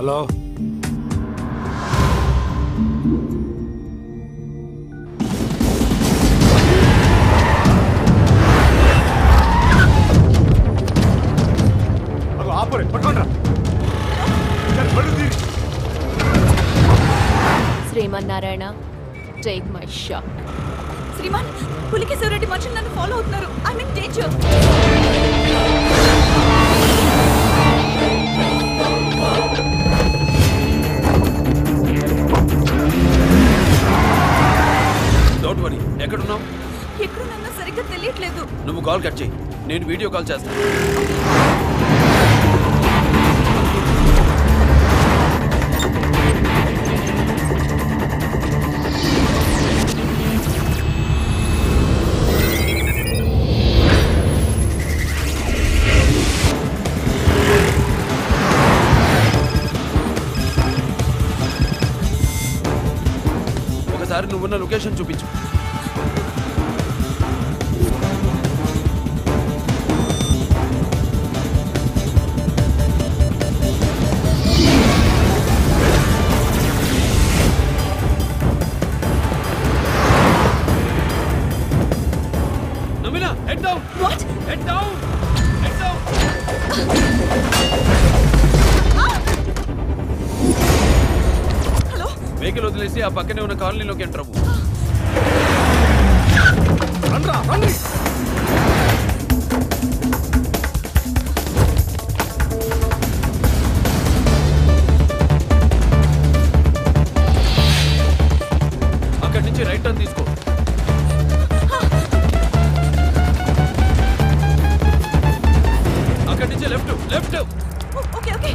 Hello అగో ఆపరే పట్టుకోండి Srimannarayana take my shot Sriman పులికి సూరెడ్డి మనుషులు నన్ను ఫాలో అవుతున్నారు I mean danger don't worry ఎక్కడున్నావు ఎక్కడున్నా సరిగ్గా తెలియట్లేదు నువ్వు కాల్ కట్ చేయి నేను వీడియో కాల్ చేస్తాను ఒకసారి నువ్వున్న లొకేషన్ చూపించు నమినా head down what head down head down hello vehicle వదిలేసి ఆ పక్కనే ఉన్న కాలనీలోకి ఎంటర్ అవ్వు రండ్రా రండి అక్కడి నుంచి రైట్ టర్న్ తీసుకో అక్కడి నుంచి లెఫ్ట్ లెఫ్ట్ ఓకే ఓకే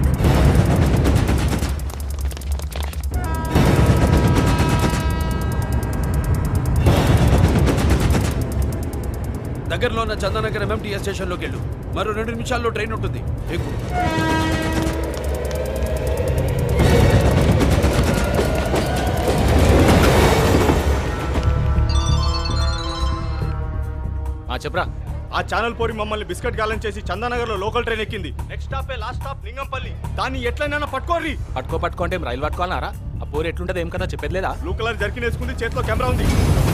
దగ్గరలో ఉన్న చందానగర్ ఎంఎంటీఎస్ స్టేషన్లోకి వెళ్ళు మరో రెండు నిమిషాల్లో ట్రైన్ ఉంటుంది ఎక్కువ ఆ చెప్పరా ఆ ఛానల్ పోరి మమ్మల్ని బిస్కెట్ గాలం చేసి చందానగర్ లో లోకల్ ట్రైన్ ఎక్కింది next stop last stop Lingampally దాన్ని ఎట్లయినా పట్టుకోర్రి పట్టుకో పట్టుకుంటే రైలు పట్టుకోవాలన్నారా ఆ పోరు ఎట్లుంటది ఏం కదా చెప్పేది లేదా బ్లూ కలర్ జర్కిన్ వేసుకుంది చేతిలో కెమెరా ఉంది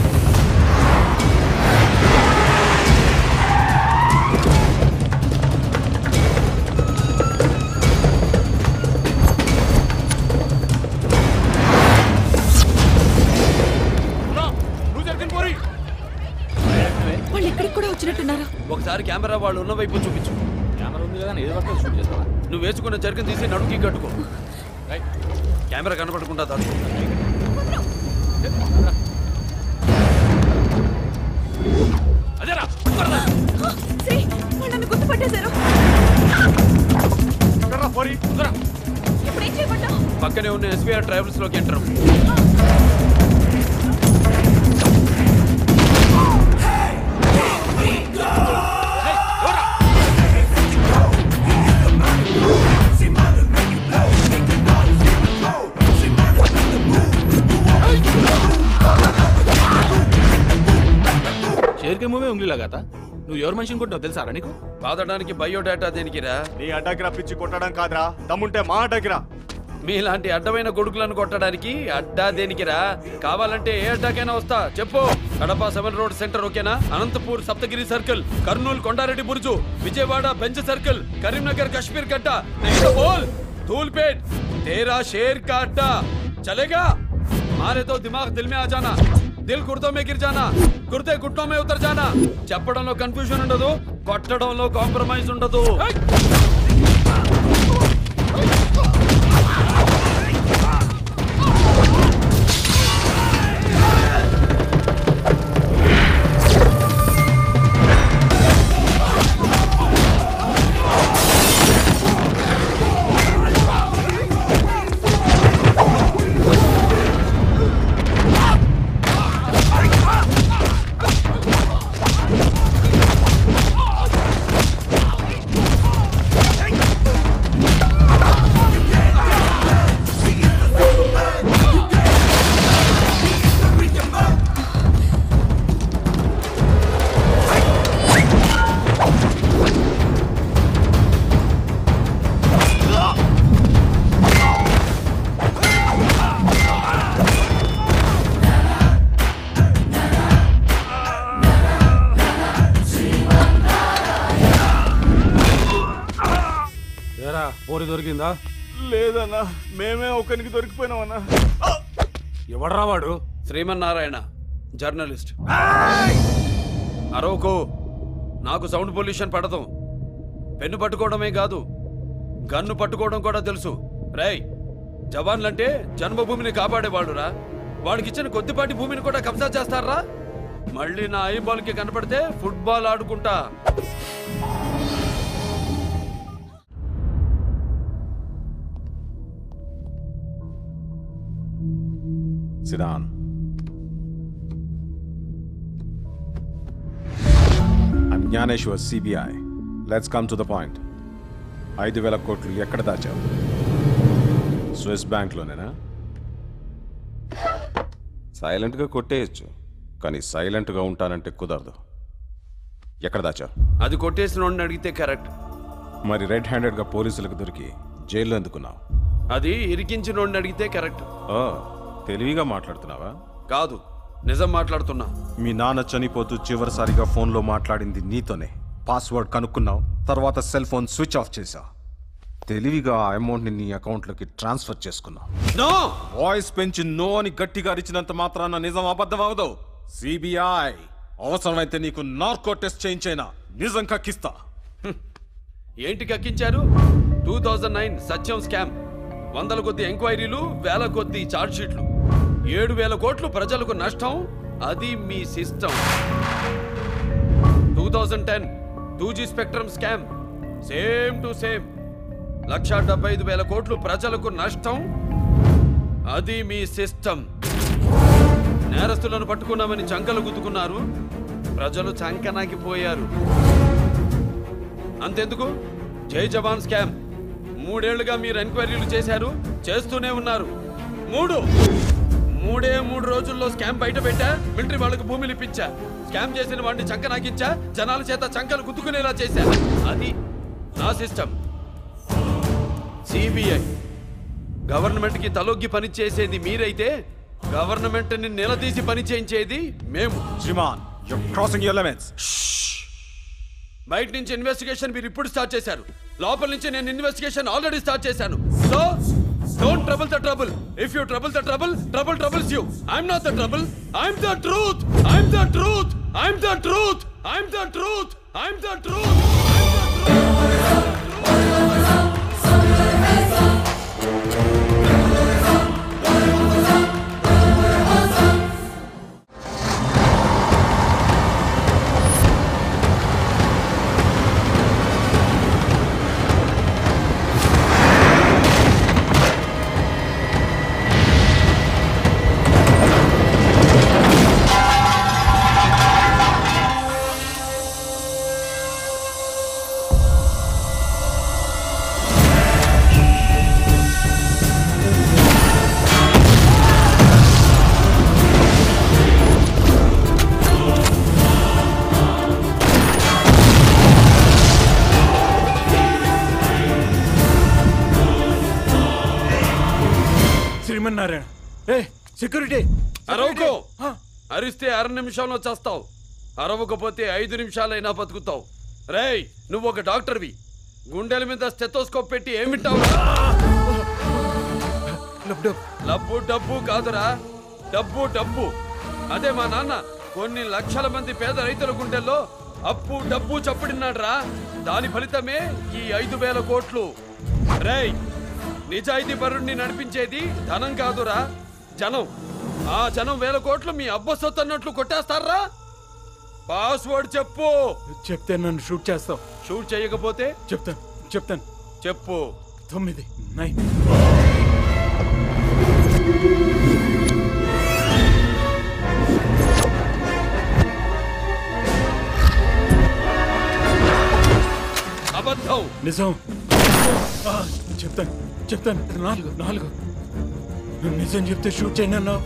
నువ్వు జరిగిన పోరి వాళ్ళు ఇక్కడికి కూడా వచ్చినట్టున్నారా ఒకసారి కెమెరా వాళ్ళు ఉన్న వైపు చూపించు కెమెరా ఉంది కదా ఏదో పట్టుకొని షూట్ చేస్తావా నువ్వు వేసుకున్న జర్కన్ తీసి నడుకి కట్టుకో రైట్ కెమెరా కనపడకుండా దాచుకో అదేరా పట్టుకోరా. శ్రీ వాళ్ళు నన్ను గుర్తుపట్టేశారు ఎక్కడ్రా పోరి త్వరగా. ఇప్పుడు ఏం చేయమంటావు పక్కనే ఉన్న ఎస్బీఆర్ ట్రావెల్స్ లోకి ఎంటర్ అవ్వు. ఏయ్, ఎవరా? షేర్ కే మూవే ఉంగ్లీ లగాతా నువ్వు ఎవరు మనిషిని కొట్టావు తెలుసా నీకు బాధడానికి బయోడేటా దేనికిరా నీ అడ్డాకి రప్పించి కొట్టడం కాదురా దమ్ముంటే మా అడ్డాకి రా మీలాంటి అడ్డమైన కొడుకులను కొట్టడానికి అడ్డా దేనికిరా కావాలంటే ఏ అడ్డాకైనా వస్తా చెప్పు కడప సెవెన్ రోడ్ సెంటర్ ఓకేనా Anantapur Saptagiri circle Kurnool Kondareddy Buruju Vijayawada bench circle Karimnagar Kashmir Gadda नहीं तो बोल धूलपेट तेरा शेर का अड्डा चलेगा मारे तो दिमाग दिल में आ जाना దిల్ గుర్తో మే గిర్ జానా గుర్తే గుట్టో మే ఉతర్ జానా చెప్పడంలో కన్ఫ్యూజన్ ఉండదు కొట్టడంలో కాంప్రమైజ్ ఉండదు పోరి దొరికిందా లేదన్నా మేమే ఒకరికి దొరికిపోయినామన్నా ఎవడ్రా వాడు శ్రీమన్నారాయణ జర్నలిస్ట్ అరవకు నాకు సౌండ్ పొల్యూషన్ పడదు పెన్ను పట్టుకోవడమే కాదు గన్ను పట్టుకోవడం కూడా తెలుసు రేయ్ జవాన్లంటే జన్మభూమిని కాపాడేవాడురా వాడికిచ్చిన కొద్దిపాటి భూమిని కూడా కబ్జా చేస్తారా మళ్ళీ నా ఐబాల్కి కనపడితే ఫుట్బాల్ ఆడుకుంటా Sit down. I'm Gnaneshwar, CBI. Let's come to the point. ఐదు వేల కోట్లు ఎక్కడ దాచావు స్విస్ బ్యాంక్లోనేనా సైలెంట్గా కొట్టేయచ్చు కానీ సైలెంట్గా ఉంటానంటే కుదరదు ఎక్కడ దాచావు అది కొట్టేసిన అడిగితే కరెక్ట్ మరి రెడ్ హ్యాండెడ్గా పోలీసులకు దొరికి జైల్లో ఎందుకున్నావు అది ఇరికించిన అడిగితే కరెక్ట్ ఓ తెలివిగా మాట్లాడుతున్నావా కాదు నిజం మాట్లాడుతున్నా మీ నాన్న చనిపోతూ చివరిసారిగా ఫోన్లో మాట్లాడింది నీతోనే పాస్వర్డ్ కనుక్కున్నావు తర్వాత సెల్ ఫోన్ స్విచ్ ఆఫ్ చేశావు తెలివిగా ఆ అమౌంట్ని నీ అకౌంట్లోకి ట్రాన్స్ఫర్ చేసుకున్నావు నో వాయిస్ పెంచి నో అని గట్టిగా అరిచినంత మాత్రాన నిజం అబద్ధం అవదు సిబిఐ అవసరమైతే నీకు నార్కో టెస్ట్ చేయించైనా నిజం కక్కిస్తా ఏంటి కక్కించారు two thousand nine Satyam scam వందల కొద్ది ఎంక్వైరీలు వేల కొద్ది ఛార్జ్ షీట్లు ఏడు వేల కోట్లు ప్రజలకు నష్టం అది మీ system two thousand ten two G spectrum scam same to same lakh డెబ్బై ఐదు వేల కోట్లు ప్రజలకు నష్టం అది మీ సిస్టమ్ నేరస్తులను పట్టుకున్నామని చంకలు గుద్దుకున్నారు ప్రజలు చంకనాకిపోయారు అంతెందుకు జై జవాన్ స్కామ్ మూడేళ్లుగా మీరు ఎంక్వైరీలు చేశారు చేస్తూనే ఉన్నారు మూడు మూడే మూడు రోజుల్లో స్కామ్ బయట పెట్టా మిలిటరీ వాళ్ళకు భూమిని ఇప్పించా స్కామ్ చేసిన వాడిని చంక నాకించా జనాల చేత చంకలు గుద్దుకునేలా చేశా అది నా సిస్టమ్ సిబిఐ గవర్నమెంట్ కి తలొగ్గి పని చేసేది మీరైతే గవర్నమెంట్ ని నిలదీసి పని చేయించేది మేము జిమాన్ యు క్రాసింగ్ యువర్ లిమిట్స్ బయట నుంచి ఇన్వెస్టిగేషన్ మీరు ఇప్పుడు స్టార్ట్ చేశారు లోపల నుంచి నేను ఇన్వెస్టిగేషన్ ఆల్రెడీ స్టార్ట్ చేశాను so don't trouble the trouble if you trouble the trouble trouble troubles you I'm not the trouble I'm the truth I'm the truth I'm the truth I'm the truth I'm the truth Srimannarayana ఏ security అరవకు అరిస్తే అర నిమిషంలో చేస్తావు అరవకపోతే ఐదు నిమిషాలైనా బతుకుతావు రేయ్ నువ్వు ఒక డాక్టర్వి గుండెల మీద స్టెతోస్కోప్ పెట్టి ఏం వింటావు డబ్బు డబ్బు కాదురా డబ్బు డబ్బు అదే మా నాన్న కొన్ని లక్షల మంది పేద రైతుల గుండెల్లో అప్పు డబ్బు చప్పుడిన్నాడ్రా దాని ఫలితమే ఈ ఐదు వేల కోట్లు రేయ్ నిజాయితీ పరుణ్ణి నడిపించేది ధనం కాదురా జనం ఆ జనం వేల కోట్లు మీ అబ్బ సొత్తు అన్నట్లు కొట్టేస్తారా పాస్వర్డ్ చెప్పు చెప్తే నన్ను షూట్ చేస్తావు షూట్ చేయకపోతే చెప్తాను చెప్తాను చెప్పు తొమ్మిది నైన్ అబద్ధం నిజం ఆ, చెప్తాను చెప్తాను నాలుగు నాలుగు నువ్వు నిజం చెప్తే షూట్ చేయను అన్నావు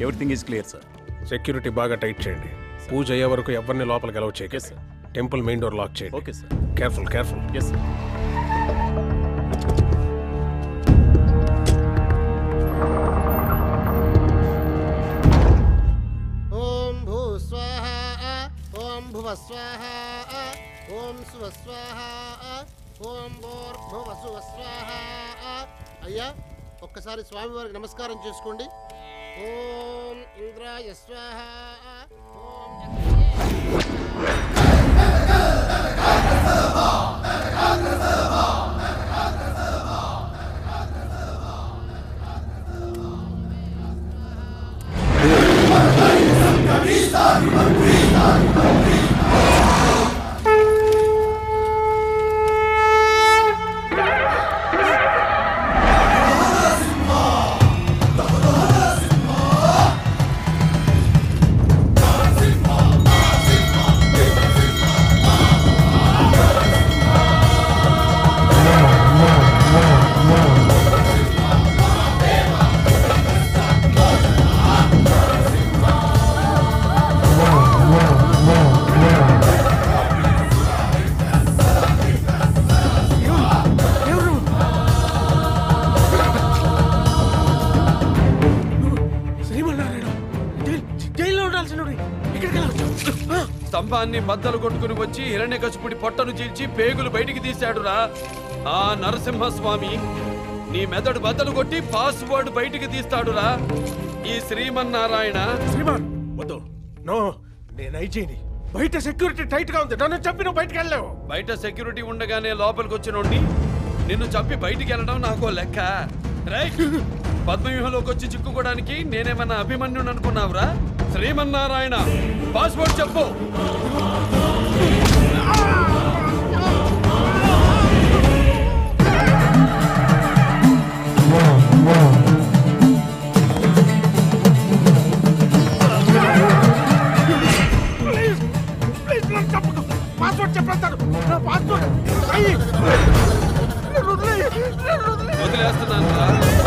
everything is clear sir security బాగా టైట్ చేయండి పూజ అయ్యే వరకు ఎవరిని లోపలికి అలౌ చేయకండి టెంపుల్ మెయిన్ డోర్ లాక్ చేయండి okay sir careful careful yes sir ఓం భూ స్వాహ ఓం భువ స్వాహ ఓం శువ స్వాహ ఓం భూర్భువ శువ స్వాహ అయ్యా ఒక్కసారి స్వామివారికి నమస్కారం చేసుకోండి ఓం ఇంద్రాయ స్వాహ ఓం శ్రీమన్నారాయణ జైలు- జైల్లో ఉండాల్సిన ఇక్కడికి ఎలా వచ్చావు? ఆ, స్తంభాన్ని బద్దలు కొట్టుకుని వచ్చి హిరణ్యకశిపుడి పొట్టను చీల్చి పేగులు బయటికి తీశాడురా ఆ నరసింహస్వామి నీ మెదడు బద్దలు కొట్టి పాస్వర్డ్ బయటికి తీస్తాడురా ఈ శ్రీమన్నారాయణ శ్రీమాన్ వద్దు నో నేను ఐజీని బయట సెక్యూరిటీ టైట్ గా ఉంది నన్ను చెప్పి నువ్వు బయటకు వెళ్ళలేవు బయట సెక్యూరిటీ ఉండగానే లోపలికి వచ్చినోండి నిన్ను చంపి బయటికి వెళ్ళడం నాకు లెక్క రైట్ పద్మవ్యూహంలోకి వచ్చి చిక్కుకోవడానికి నేనేమన్నా అభిమన్యుని అనుకున్నావురా శ్రీమన్నారాయణ పాస్వర్డ్ చెప్పు ప్లీజ్ ప్లీజ్ నన్ను చంపకు పాస్వర్డ్ చెప్పేస్తాను నా పాస్వర్డ్ అయ్యి నన్ను వదిలేయ్, నన్ను వదిలేయ్. వదిలేస్తున్నాను రా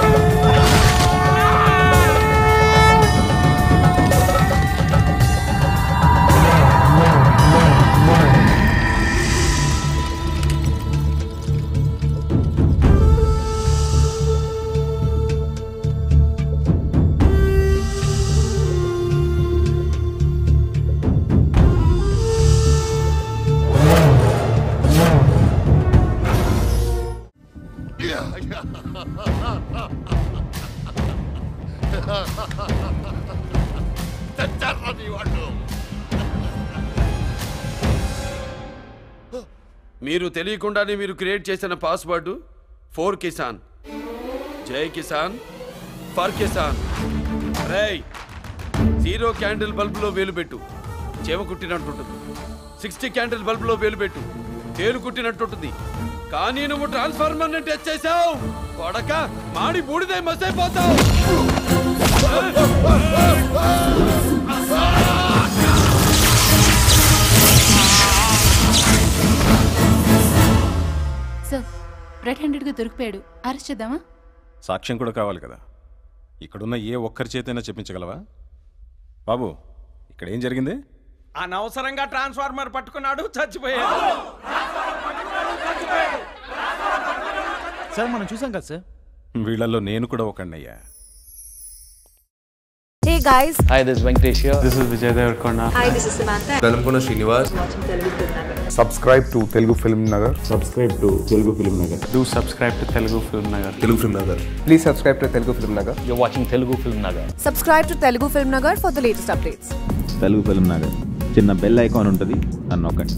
మీరు తెలియకుండానే మీరు క్రియేట్ చేసిన పాస్వర్డ్ ఫోర్ కిసాన్ జై కిసాన్ ఫర్ కిసాన్ రేయ్ జీరో క్యాండిల్ బల్బులో వేలు పెట్టు చేమ కుట్టినట్టుంటుంది సిక్స్టీ క్యాండిల్ బల్బులో వేలు పెట్టు తేలు కుట్టినట్టుంటుంది కానీ నువ్వు ట్రాన్స్ఫార్మర్ ని టచ్ చేసావు కొడక మాడి బూడిదై మసైపోతావు సార్ రెడ్ హ్యాండెడ్గా దొరికిపోయాడు అరెస్ట్ చేద్దామా సాక్ష్యం కూడా కావాలి కదా ఇక్కడున్న ఏ ఒక్కరి చేతైనా చెప్పించగలవా బాబు ఇక్కడ ఏం జరిగింది అనవసరంగా ట్రాన్స్ఫార్మర్ పట్టుకున్నాడు చచ్చిపోయాడు సార్ మనం చూసాం కదా సార్ వీళ్ళల్లో నేను కూడా ఒకడినయ్యా hey guys hi this Venkatesh this is Vijay Deverakonda hi this is Samantha Velankonda Srinivas subscribe to Telugu film Nagar subscribe to Telugu film Nagar do subscribe to Telugu film Nagar Telugu film Nagar please subscribe to Telugu film Nagar you watching Telugu film Nagar subscribe to Telugu film Nagar for the latest updates Telugu film Nagar చిన్న bell icon ఉంటుంది అని నొక్కండి